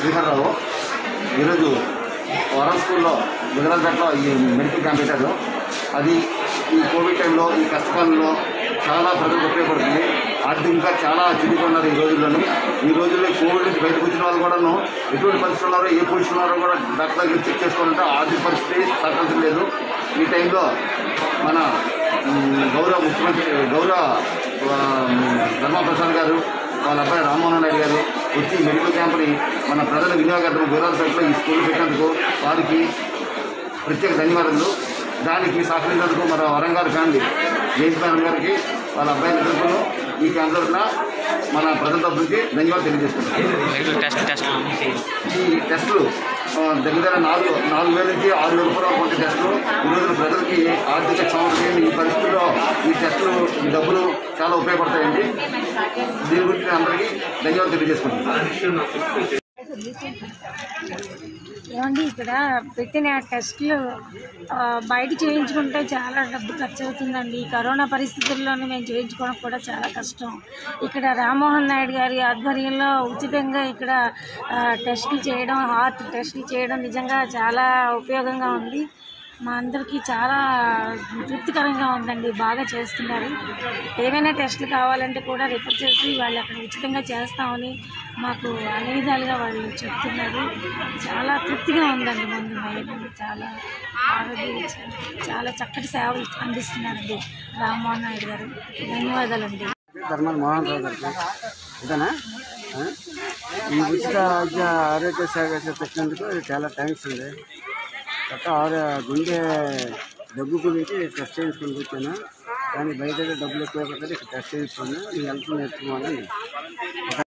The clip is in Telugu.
శ్రీహర్రావు ఈరోజు వరం స్కూల్లో గుజరాత్పేటలో ఈ మెడికల్ క్యాంప్ పెట్టారు అది ఈ కోవిడ్ టైంలో ఈ కష్టకాలంలో చాలా ప్రజలకు ఉపయోగపడుతుంది ఆర్థికంగా చాలా చిరిగిపోయినారు ఈ రోజుల్లోని ఈ రోజుల్లో కోవిడ్ నుంచి బయటకు వచ్చిన వాళ్ళు కూడాను ఎటువంటి పరిస్థితులు ఉన్నారో ఏ పొజిషన్ ఉన్నారో కూడా డాక్టర్ దగ్గర చెక్ చేసుకోవాలంటే ఆర్థిక పరిస్థితి సహకరించలేదు ఈ టైంలో మన మ్, గౌరవ ముఖ్యమంత్రి గౌరవ ఆ, ధర్మప్రసాద్ గారు వాళ్ళ అబ్బాయి రామ్మోహన్ నాయుడు గారు వచ్చి ఈ మెడికల్ క్యాంప్ని మన ప్రజల వినియోగదారులు గుజరాత్పేటలో ఈ స్కూల్ పెట్టినందుకు వారికి ప్రత్యేక ధన్యవాదాలు దానికి సహకరించినందుకు మన వరంగారు ఫ్యామిలీ జయంత్ మేడం గారికి వాళ్ళ అబ్బాయిల తరఫున ఈ క్యాంప్ తరఫున మన ప్రజల తరఫు నుంచి ధన్యవాదాలు తెలియజేస్తున్నాం మెడికల్ టెస్ట్ టెస్ట్ ఈ టెస్టులు ఆ, దగ్గర దగ్గర నాలుగు నాలుగు వేల నుంచి ఆరు వేల రూపాయల వంటి టెస్టులు ఈ రోజున ప్రజలకి ఆర్థిక క్షమతకి ఈ పరిస్థితుల్లో ఈ టెస్టులు ఈ డబ్బులు చాలా ఉపయోగపడతాయండి దీని గురించి నేను అందరికీ ధన్యవాదాలు తెలియజేసుకుంటున్నాను ఏమండి ఇక్కడ పెట్టిన టెస్టులు ఆ, బయట చేయించుకుంటే చాలా డబ్బు ఖర్చు అవుతుందండి ఈ కరోనా పరిస్థితుల్లోనే మేము చేయించుకోవడం కూడా చాలా కష్టం ఇక్కడ రామ్మోహన్ నాయుడు గారి ఆధ్వర్యంలో ఉచితంగా ఇక్కడ ఆ, టెస్టులు చేయడం హార్ట్ టెస్టులు చేయడం నిజంగా చాలా ఉపయోగంగా ఉంది మా అందరికీ చాలా తృప్తికరంగా ఉందండి బాగా చేస్తున్నారు ఏమైనా టెస్టులు కావాలంటే కూడా రిఫర్ చేసి వాళ్ళు అక్కడ ఉచితంగా చేస్తామని మాకు అన్ని విధాలుగా వాళ్ళు చెప్తున్నారు చాలా తృప్తిగా ఉందండి ముందు మహిళలు చాలా ఆరోగ్య చాలా చక్కటి సేవలు అందిస్తున్నారండి రామ్మోహన్ నాయుడు గారు ధన్యవాదాలండి ధర్మాన మోహన్ రావు గారికి ఇదేనా ఆ? ఈ ఉచిత వైద్య ఆరోగ్య సేవ పెట్టినందుకు చాలా థ్యాంక్స్ అండి గట్ట ఆరో గుండె దగ్గు గురించి టెస్ట్ చేయించుకుని వచ్చాను కానీ బయట డబ్బులు ఎక్కువ పడుతుంది ఇక్కడ టెస్ట్ చేయించుకున్నాను మీ హెల్త్ నేర్చుకోవాలని